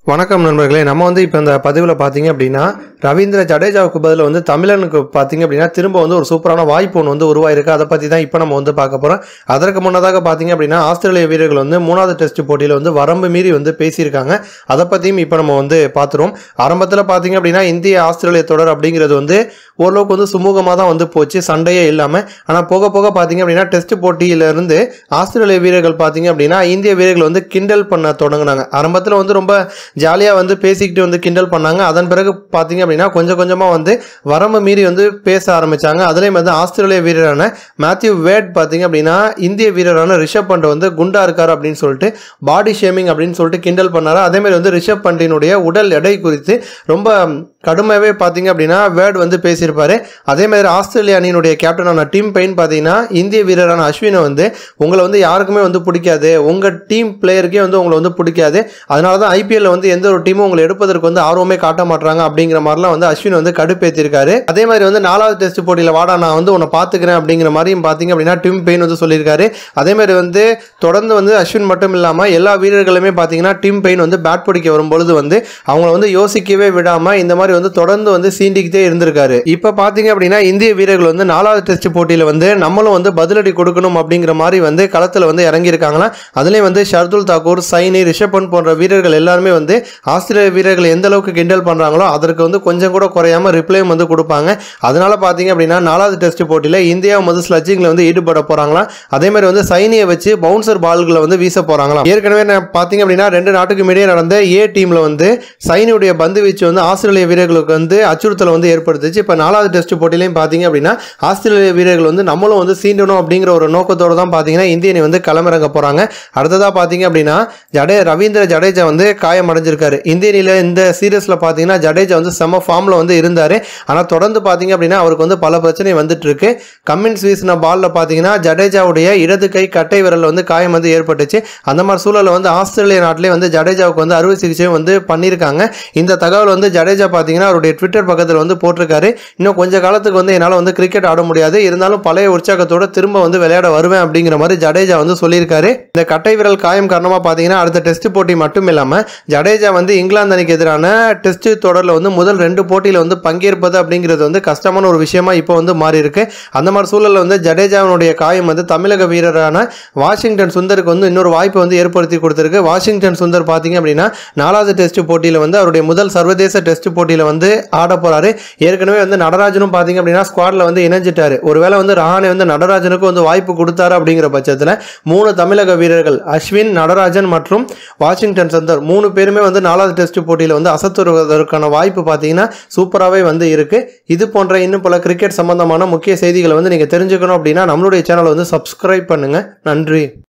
வணக்கம் நண்பர்களே நம்ம வந்து இப்போ இந்த பதிவில் பார்த்தீங்க அப்படின்னா ரவீந்திர ஜடேஜாவுக்கு பதில் வந்து தமிழனுக்கு பார்த்தீங்க அப்படின்னா திரும்ப வந்து ஒரு சூப்பரான வாய்ப்பு ஒன்று வந்து உருவாயிருக்கு அதை பற்றி தான் இப்போ நம்ம வந்து பார்க்க போகிறோம் அதற்கு முன்னதாக பார்த்தீங்க அப்படின்னா ஆஸ்திரேலிய வீரர்கள் வந்து மூணாவது டெஸ்ட் போட்டியில் வந்து வரம்பு மீறி வந்து பேசியிருக்காங்க அதை பற்றியும் இப்போ நம்ம வந்து பார்த்துருவோம் ஆரம்பத்தில் பார்த்தீங்க அப்படின்னா இந்திய ஆஸ்திரேலிய தொடர் அப்படிங்கிறது வந்து ஓரளவுக்கு வந்து சுமூகமாக தான் வந்து போச்சு சண்டையே இல்லாமல் ஆனால் போக போக பார்த்தீங்க அப்படின்னா டெஸ்ட் போட்டியிலிருந்து ஆஸ்திரேலிய வீரர்கள் பார்த்தீங்க அப்படின்னா இந்திய வீரர்கள் வந்து கிண்டல் பண்ண தொடங்கினாங்க ஆரம்பத்தில் வந்து ரொம்ப ஜாலியாக வந்து பேசிக்கிட்டு வந்து கிண்டல் பண்ணாங்க அதன் பிறகு பார்த்தீங்க அப்படின்னா கொஞ்சம் கொஞ்சமாக வந்து வரம்பு மீறி வந்து பேச ஆரம்பித்தாங்க அதுலேயும் வந்து ஆஸ்திரேலிய வீரரான மேத்யூ வேட் பார்த்தீங்க அப்படின்னா இந்திய வீரரான ரிஷப் பண்ட் வந்து குண்டா இருக்கார் அப்படின்னு சொல்லிட்டு பாடி ஷேமிங் அப்படின்னு சொல்லிட்டு கிண்டல் பண்ணாரு அதேமாதிரி வந்து ரிஷப் பண்டினுடைய உடல் எடை குறித்து ரொம்ப கடுமையாகவே பார்த்தீங்க அப்படின்னா வேர்ட் வந்து பேசியிருப்பாரு அதே மாதிரி ஆஸ்திரேலிய அணியினுடைய கேப்டனான டீம் பெயின் பார்த்தீங்கன்னா இந்திய வீரரான அஸ்வினை வந்து உங்களை வந்து யாருக்குமே வந்து பிடிக்காது உங்கள் டீம் பிளேயருக்கே வந்து உங்களை வந்து பிடிக்காது அதனால தான் ஐபிஎல்ல வந்து எந்த ஒரு டீமும் உங்களை எடுப்பதற்கு வந்து ஆர்வமே காட்ட மாட்டாங்க அப்படிங்கிற மாதிரிலாம் வந்து அஸ்வின் வந்து கடுப்பேற்றிருக்காரு அதே மாதிரி வந்து நாலாவது டெஸ்ட் போட்டியில் வாடா நான் வந்து உன்னை பார்த்துக்கிறேன் அப்படிங்கிற மாதிரியும் பார்த்தீங்க அப்படின்னா டீம் பெயின் வந்து சொல்லியிருக்காரு அதே மாதிரி வந்து தொடர்ந்து வந்து அஸ்வின் மட்டும் இல்லாமல் எல்லா வீரர்களுமே பார்த்தீங்கன்னா டீம் பெயின் வந்து பேட் பிடிக்க வரும்பொழுது வந்து அவங்கள வந்து யோசிக்கவே விடாமல் இந்த மாதிரி வந்து தொடர்ந்து வந்து சீண்டிக்கிட்டே இருந்திருக்காரு இப்போ பார்த்தீங்க அப்படின்னா இந்திய வீரர்கள் வந்து நாலாவது டெஸ்ட் போட்டியில் வந்து நம்மளும் வந்து பதிலடி கொடுக்கணும் அப்படிங்கிற மாதிரி வந்து களத்தில் வந்து இறங்கியிருக்காங்களாம் அதுலேயும் வந்து ஷர்துல் தாக்கூர் சைனி ரிஷப் பண்ட் போன்ற வீரர்கள் எல்லாருமே வந்து ஆஸ்திரேலிய வீரர்கள் எந்த அளவுக்கு கிண்டல் பண்ணுறாங்களோ அதற்கு வந்து கொஞ்சம் கூட குறையாம ரிப்ளையும் வந்து கொடுப்பாங்க அதனால பார்த்தீங்க அப்படின்னா நாலாவது டெஸ்ட் போட்டியில் இந்தியா வந்து ஸ்லட்ஜிங்கில் வந்து ஈடுபட போகிறாங்களாம் அதே மாதிரி வந்து சைனியை வச்சு பவுன்சர் பால்களை வந்து வீச போகிறாங்களாம் ஏற்கனவே நான் பார்த்தீங்க அப்படின்னா ரெண்டு நாட்டுக்கு இடையே நடந்த ஏ டீமில் வந்து சைனியுடைய பந்து வீச்சு வந்து ஆஸ்திரேலிய வீரர்களுக்கு வந்து அச்சுறுத்தலை வந்து ஏற்படுத்துச்சு இப்போ நாலாவது டெஸ்ட் போட்டிலையும் பார்த்தீங்க அப்படின்னா ஆஸ்திரேலிய வீரர்கள் வந்து நம்மளும் வந்து சீண்டணும் அப்படிங்கிற ஒரு நோக்கத்தோடு தான் பார்த்தீங்கன்னா இந்திய அணி வந்து களமிறங்க போகிறாங்க அடுத்ததாக பார்த்தீங்க அப்படின்னா ஜடே ரவீந்திர ஜடேஜா வந்து காயமடைஞ்சிருக்காரு இந்திய அணியில் இந்த சீரியஸில் பார்த்தீங்கன்னா ஜடேஜா வந்து செம ஃபார்மில் வந்து இருந்தார் ஆனால் தொடர்ந்து பார்த்தீங்க அப்படின்னா அவருக்கு வந்து பல பிரச்சனை வந்துட்டு இருக்கு கம்மின்ஸ் வீசின பாலில் பார்த்தீங்கன்னா ஜடேஜாவுடைய இடது கை கட்டை விரலில் வந்து காயம் வந்து ஏற்பட்டுச்சு அந்த மாதிரி சூழலில் வந்து ஆஸ்திரேலிய நாட்டிலே வந்து ஜடேஜாவுக்கு வந்து அறுவை சிகிச்சையும் வந்து பண்ணியிருக்காங்க இந்த தகவல் வந்து ஜடேஜா பார்த்தீங்கன்னா அவருடைய ட்விட்டர் பக்கத்தில் வந்து போட்டிருக்காரு இன்னும் கொஞ்ச காலத்துக்கு வந்து என்னால் வந்து கிரிக்கெட் ஆட முடியாது இருந்தாலும் பழைய உற்சாகத்தோட திரும்ப வந்து விளையாட வருவேன் அப்படிங்கிற மாதிரி ஜடேஜா வந்து சொல்லியிருக்காரு இந்த கட்டை விரல் காயம் காரணமாக பார்த்தீங்கன்னா அடுத்த டெஸ்ட் போட்டி மட்டும் இல்லாமல் ஜடேஜா வந்து இங்கிலாந்து அணிக்கு எதிரான டெஸ்ட் தொடரில் வந்து முதல் ரெண்டு போட்டியில் வந்து பங்கேற்பது அப்படிங்கிறது வந்து கஷ்டமான ஒரு விஷயமா இப்போ வந்து மாறி இருக்கு அந்த மாதிரி சூழலில் வந்து ஜடேஜாவினுடைய காயம் வந்து தமிழக வீரரான வாஷிங்டன் சுந்தருக்கு வந்து இன்னொரு வாய்ப்பு வந்து ஏற்படுத்தி கொடுத்துருக்கு வாஷிங்டன் சுந்தர் பார்த்தீங்க அப்படின்னா நாலாவது டெஸ்ட் போட்டியில் வந்து அவருடைய முதல் சர்வதேச டெஸ்ட் போட்டியில் வந்து ஆட போறாரு ஏற்கனவே வந்து நடராஜனும் பார்த்தீங்க அப்படின்னா ஸ்குவாடில் வந்து இணைஞ்சிட்டாரு ஒருவேளை வந்து ரஹானே வந்து நடராஜனுக்கு வந்து வாய்ப்பு கொடுத்தாரு அப்படிங்கிற பட்சத்தில் மூணு தமிழக வீரர்கள் அஸ்வின் நடராஜன் மற்றும் வாஷிங்டன் சுந்தர் மூணு பேருமே வந்து நாலாவது டெஸ்ட் போட்டியில் வந்து அசத்துவதற்கான வாய்ப்பு பார்த்தீங்கன்னா சூப்பராகவே வந்து இருக்கு இது போன்ற இன்னும் பல கிரிக்கெட் சம்பந்தமான முக்கிய செய்திகளை வந்து நீங்கள் தெரிஞ்சுக்கணும் அப்படின்னா நம்மளுடைய சேனலை வந்து சப்ஸ்கிரைப் பண்ணுங்க நன்றி